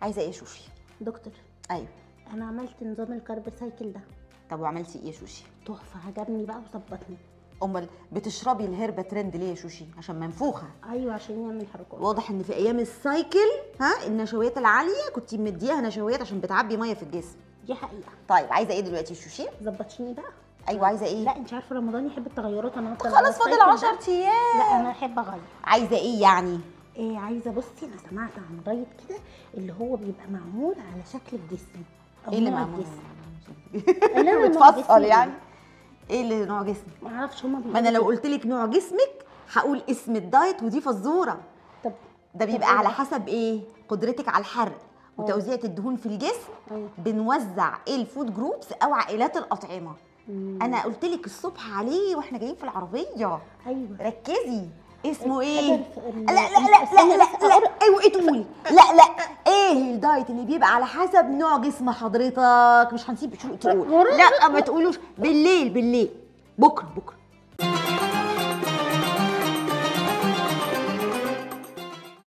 عايزه ايه يا شوشي دكتور ايوه انا عملت نظام الكارب سايكل ده طب وعملتي ايه يا شوشي تحفه عجبني بقى وظبطني امال بتشربي الهربة ترند ليه يا شوشي عشان منفوخه ايوه عشان يعمل حركات واضح ان في ايام السايكل ها النشويات العاليه كنت مدياها نشويات عشان بتعبي ميه في الجسم دي حقيقه طيب عايزه ايه دلوقتي يا شوشي ظبطشيني بقى ايوه عايزه ايه لا انت عارفه رمضان يحب التغيرات انا هفضل خلاص على فاضل السايكل 10 ده. ايام لا انا احب اغير عايزه ايه يعني ايه عايزه بصي انا سمعت عن دايت كده اللي هو بيبقى معمول على شكل الجسم أو ايه اللي نوع معمول الجسم اللي هو نوع بتفصل جسمي. يعني ايه اللي نوع جسمك ما اعرفش هما ما انا لو قلت لك نوع جسمك هقول اسم الدايت ودي فزوره طب ده طب بيبقى إيه على ده؟ حسب ايه قدرتك على الحرق وتوزيع الدهون في الجسم أيوة. بنوزع ايه الفود جروبس او عائلات الاطعمه مم. انا قلت لك الصبح عليه واحنا جايين في العربيه ايوه ركزي اسمه ايه الحاجة الف- لا لا لا استنى لا بس لا, لا. أقول- ايوه ايه تقولي لا لا ايه الدايت اللي بيبقى على حسب نوع جسم حضرتك مش هنسيب تقول تقول لا ما تقولوش بالليل بالليل بكره بكره